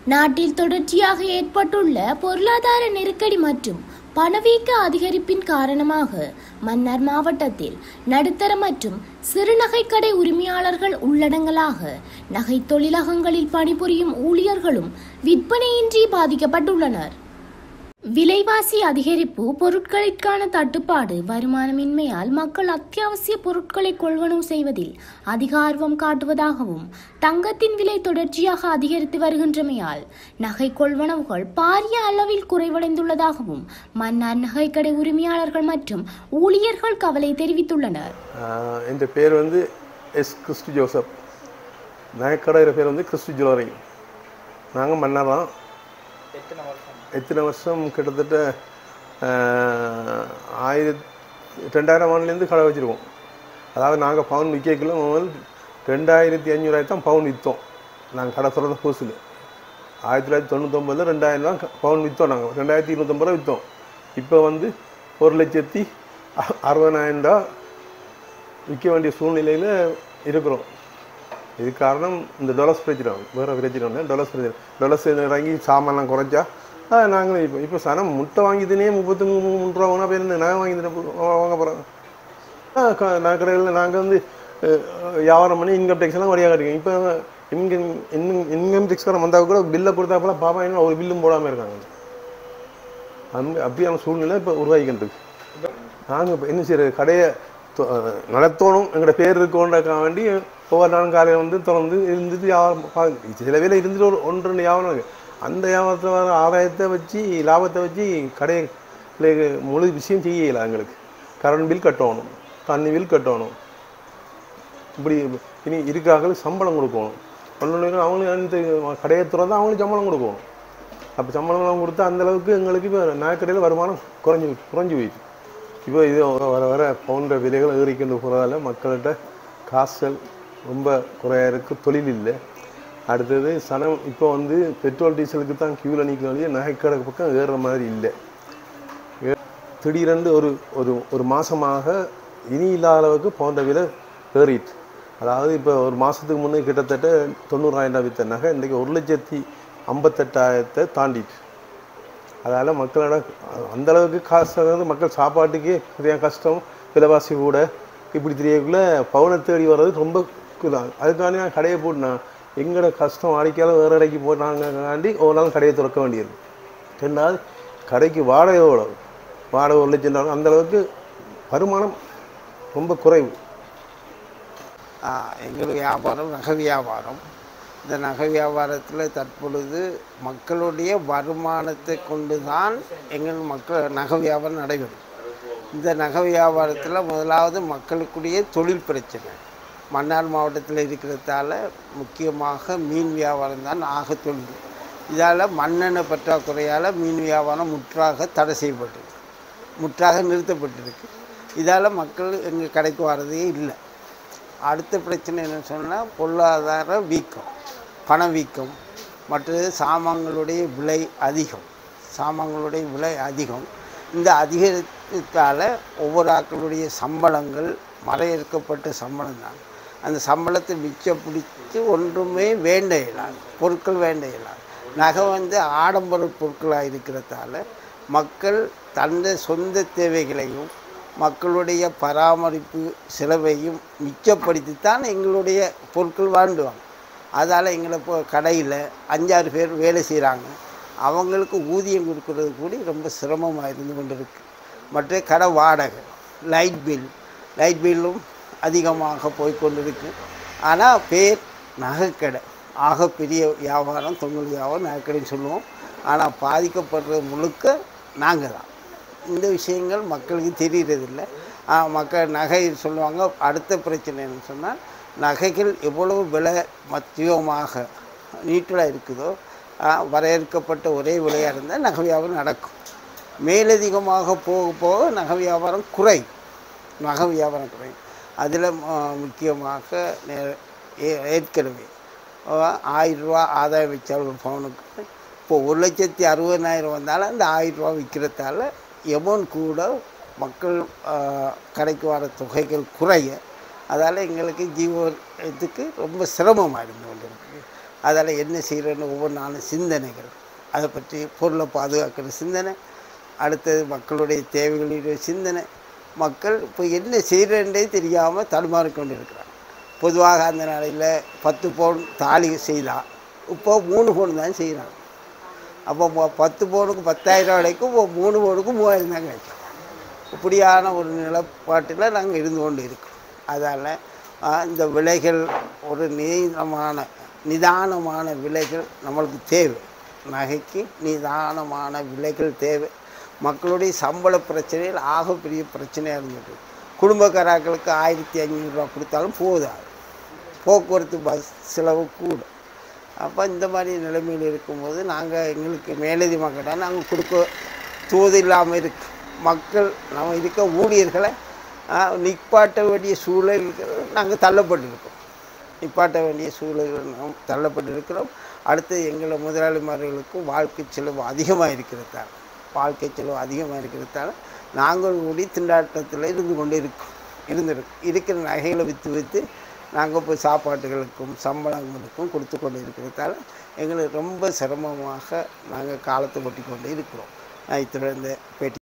நாட்டில் தொடர்ச்சியாக ஏற்பட்டுள்ள பொருளாதார நெருக்கடி மற்றும் பணவீக்க அதிகரிப்பின் காரணமாக மன்னார் மாவட்டத்தில் நடுத்தர மற்றும் சிறு நகைக்கடை உரிமையாளர்கள் உள்ளடங்கலாக நகை தொழிலகங்களில் பணிபுரியும் ஊழியர்களும் விற்பனையின்றி பாதிக்கப்பட்டுள்ளனர் விலைவாசி அதிகரிப்பு பொருட்களிற்கான தட்டுப்பாடு வருமானமின்மையால் மக்கள் அத்தியாவசிய பொருட்களை கொள்வனவு செய்வதில் அதிக ஆர்வம் காட்டுவதாகவும் தங்கத்தின் விலை தொடர்ச்சியாக அதிகரித்து வருகின்றமையால் நகை கொள்வனவுகள் பாரிய அளவில் குறைவடைந்துள்ளதாகவும் மன்னார் நகைக்கடை உரிமையாளர்கள் மற்றும் ஊழியர்கள் கவலை தெரிவித்துள்ளனர் ஆஹ் என் பேர் வந்து எஸ் கிறிஸ்டி ஜோசப் நகைக்கடையிற பேர் வந்து கிறிஸ்டி ஜுவல்லரி நாங்கள் மன்னர் தான் எத்தனை வருஷம் கிட்டத்தட்ட ஆஹ், ஆயிரத் ரெண்டாயிரம் ஆண்டுலேருந்து கடை வச்சுருக்கோம் அதாவது நாங்கள் பவுன் விற்கக்குள்ள முதல் ரெண்டாயிரத்தி அஞ்சூறாயிரம் தான் பவுன் விற்றோம் நாங்கள் கடை திறந்த புதுசில் ஆயிரத்தி தொள்ளாயிரத்தி தொண்ணூத்தொம்பதில் ரெண்டாயிரம் தான் பவுன் விற்றோம் நாங்கள் ரெண்டாயிரத்தி இருநூத்தொம்பது ரூபா விற்றோம் இப்போ வந்து ஒரு லட்சத்தி அ- அறுபதாயிரம் ரூபா விற்க வேண்டிய சூழ்நிலையில் இருக்கிறோம் இது காரணம் இந்த டொலஸ் பிரச்சனை வேறு பிரச்சனை இல்லை டொலஸ் பிரச்சனை டொலஸ் இறங்கி சாமான்லாம் குறைச்சா நாங்கள் இப்போ இப்போ சனம் முட்டை வாங்கி தினே முப்பத்தி மூணு மூணு ரூபா வேணா பேர் நகை வாங்கி தின வாங்க போகிறோம் நான் கடையில் நாங்கள் வந்து அஹ், வியாபாரம் பண்ணி இன்கம் டேக்ஸ் எல்லாம் வழியாக கட்டிக்கோம் இப்போ இன்கம் இன்கம் இன்கம் டேக்ஸ்காரன் வந்தால் கூட பில்லை கொடுத்தா போல பாப்பா என்ன ஒரு பில்லும் போடாமல் இருக்காங்க அந்த அப்படியான சூழ்நிலை இப்போ உருவாகிக்கிட்டு இருக்கு நாங்கள் இப்போ என்ன செய்யறது கடையை தொ- அஹ் நடத்தணும் எங்களோட பேர் இருக்கோன்றக்காக வேண்டி ஒவ்வொரு நாளும் காலையில் வந்து திறந்து இருந்துட்டு வியாபாரம் பா- சில வேலை இருந்துட்டு ஒரு ஒன்று ரெண்டு வியாபாரம் இருக்கு அந்த வியாபாரத்தில் வர ஆதாயத்தை வச்சு லாபத்தை வச்சு கடையை முழு விஷயம் செய்யலை எங்களுக்கு கரண்ட் பில் கட்டணும் தண்ணி பில் கட்டணும் இப்படி இனி இருக்காக சம்பளம் கொடுக்கணும் ஒன்று அவங்களுக்கு அந்த கடையை திறந்து அவங்களுக்கு சம்பளம் கொடுக்கணும் அப்போ சம்பளம்லாம் கொடுத்தா அந்த அளவுக்கு எங்களுக்கு இப்போ நகைக்கடையில் வருமானம் குறைஞ்சி குறைஞ்சி போயிடுச்சு இப்போ இது வர வர போன்ற விலைகள் ஏறிக்கொண்டு போகிறதால மக்கள்கிட்ட காசுகள் ரொம்ப குறையா இருக்கு தொழில் இல்லை அடுத்தது சனம் இப்போ வந்து பெட்ரோல் டீசலுக்கு தான் கியூவில் நிற்க வேண்டிய நகைக்கடை பக்கம் ஏறுற மாதிரி இல்லை திடீரென்று ஒரு ஒரு ஒரு மாசமாக இனி இல்லாத அளவுக்கு போன்ற விலை ஏறிட்டு அதாவது இப்போ ஒரு மாதத்துக்கு முன்னே கிட்டத்தட்ட தொண்ணூறாயிரம் ரூபாய் வித்த நகை இன்றைக்கி ஒரு லட்சத்தி ஐம்பத்தெட்டாயிரத்தை தாண்டிட்டு அதால் மக்களோட அந்த அளவுக்கு காசு அதாவது மக்கள் சாப்பாட்டுக்கே நிறைய கஷ்டம் விலைவாசி கூட இப்படி தெரியக்குள்ள பவுனை தேடி வர்றது ரொம்ப இதுதான் அதுக்காண்டி நான் கடையை போட்டுனேன் எங்களோட கஷ்டம் வாடிக்கையால் வேறு கடைக்கு போட்டாங்காண்டி ஒரு நாள் கடையை திறக்க வேண்டியது ரெண்டாவது கடைக்கு வாடகை எவ்வளோ வாடகை ஒரு லட்சம் டாலர் அந்த அளவுக்கு வருமானம் ரொம்ப குறைவு ஆ, எங்கள் வியாபாரம் நகை வியாபாரம் இந்த நகை வியாபாரத்தில் தற்பொழுது மக்களுடைய வருமானத்தை கொண்டு தான் எங்கள் மக்கள் நகை வியாபாரம் நடைபெறும் இந்த நகை வியாபாரத்தில் முதலாவது மக்களுக்குடைய தொழில் பிரச்சனை மன்னார் மாவட்டத்தில் இருக்கிறதால முக்கியமாக மீன் வியாபாரம் தான் ஆக தொழில் இதால் மண்ணெண்ணெய் பற்றாக்குறையால் மீன் வியாபாரம் முற்றாக தடை செய்யப்பட்டிருக்கு முற்றாக நிறுத்தப்பட்டிருக்கு இதால் மக்கள் எங்கள் கடைக்கு வர்றதே இல்லை அடுத்த பிரச்சனை என்னன்னு சொன்னால் பொருளாதார வீக்கம் பணவீக்கம் மற்றது சாமான்களுடைய விலை அதிகம் சாமான்களுடைய விலை அதிகம் இந்த அதிகரித்தால் ஒவ்வொரு ஆட்களுடைய சம்பளங்கள் மறையிறக்கப்பட்ட சம்பளம் தான் அந்த சம்பளத்தை மிச்சம் பிடிச்சி ஒன்றுமே வேண்ட இயலாது பொருட்கள் வேண்ட இயலாது நகை வந்து ஆடம்பர பொருட்களாக இருக்கிறதால மக்கள் தந்த சொந்த தேவைகளையும் மக்களுடைய பராமரிப்பு செலவையும் மிச்சப்படுத்தித்தான் எங்களுடைய பொருட்கள் வாழ்ந்துவாங்க அதால் எங்களை இப்போ கடையில் அஞ்சாறு பேர் வேலை செய்கிறாங்க அவங்களுக்கு ஊதியம் கொடுக்கறது கூட ரொம்ப சிரமமாக இருந்து கொண்டிருக்கு மற்ற கடை வாடகை லைட் பில் லைட் பில்லும் அதிகமாக போய் கொண்டிருக்கு ஆனால் பேர் நகைக்கடை ஆக பெரிய வியாபாரம் தொங்கல் வியாபாரம் நகைக்கடைன்னு சொல்லுவோம் ஆனால் பாதிக்கப்படுறது முழுக்க நாங்கள் தான் இந்த விஷயங்கள் மக்களுக்கு தெரியறதில்ல ஆ, மக்கள் நகை சொல்லுவாங்க அடுத்த பிரச்சனை என்னன்னு சொன்னால் நகைகள் எவ்வளவு விலை மத்தியமாக நீட்டலாக இருக்குதோ ஆ, வரையறுக்கப்பட்ட ஒரே விலையாக இருந்தால் நகை வியாபாரம் நடக்கும் மேலதிகமாக போக போக நகை வியாபாரம் குறையும் நகை வியாபாரம் குறையும் அதில் முக்கியமாக நே- ஏ- ஏற்கனவே ஆயிரம் ரூபா ஆதாயம் வச்சால் ஒரு பவுனுக்கு இப்போ ஒரு லட்சத்தி அறுபதாயிரம் வந்தாலும் அந்த ஆயிரம் ரூபா விற்கிறதால எமௌண்ட் கூட மக்கள் ஆ, கடைக்கு வர தொகைகள் குறைய அதால் எங்களுக்கு ஜீவனத்துக்கு ரொம்ப சிரமமாக இருந்து கொண்டிருக்கு அதில் என்ன செய்கிறேன்னு ஒவ்வொரு நாளும் சிந்தனைகள் அதை பற்றி பொருளை பாதுகாக்கிற சிந்தனை அடுத்தது மக்களுடைய தேவைகளுடைய சிந்தனை மக்கள் இப்போ என்ன செய்கிறேன்றே தெரியாமல் தடுமாறி கொண்டு இருக்கிறாங்க பொதுவாக அந்த நாளையில் பத்து பவுன் தாலி செய்தால் இப்போ மூணு பவுன் தான் செய்கிறாங்க அப்போ மொ- பத்து பவுனுக்கு பத்தாயிரம் வரைக்கும் இப்போ மூணு பவுனுக்கு மூவாயிரம் தான் கிடைக்கும் இப்படியான ஒரு நிலப்பாட்டில் நாங்கள் இருந்து கொண்டு இருக்கோம் அதால் இந்த விலைகள் ஒரு நீளமான நிதானமான விலைகள் நம்மளுக்கு தேவை நகைக்கு நிதானமான விலைகள் தேவை மக்களுடைய சம்பள பிரச்சனையில் ஆகப்பெரிய பிரச்சனையாக இருந்துட்டு குடும்பக்காராக்களுக்கு ஆயிரத்தி ஐநூறுரூவா கொடுத்தாலும் போதாது போக்குவரத்து பஸ் செலவு கூட அப்போ இந்த மாதிரி நிலைமையில் இருக்கும்போது நாங்கள் எங்களுக்கு மேலதி மக்கள்கிட்ட நாங்கள் கொடுக்க தூது இல்லாமல் இருக்கு மக்கள் நம்ம இருக்க ஊழியர்களை ஆ, நிப்பாட்ட வேண்டிய சூழல்கள் நாங்கள் தள்ளப்பட்டிருக்கோம் நிப்பாட்ட வேண்டிய சூழல்கள் நாம் தள்ளப்பட்டிருக்கிறோம் அடுத்து எங்களை முதலாளிமார்களுக்கும் வாழ்க்கை செலவு அதிகமாக இருக்கிறதால வாழ்க்கை செலவு அதிகமாக இருக்கிறதால நாங்கள் கூடி திண்டாட்டத்தில் இருந்து கொண்டு இருக்கோம் இருந்திருக்கோம் இருக்கிற நகைகளை விற்று விற்று நாங்கள் இப்போ சாப்பாட்டுகளுக்கும் சம்பளங்களுக்கும் கொடுத்து கொண்டு இருக்கிறதால எங்களுக்கு ரொம்ப சிரமமாக நாங்கள் காலத்தை ஒட்டி கொண்டு இருக்கிறோம் நான் இத்துடன் இந்த பேட்டி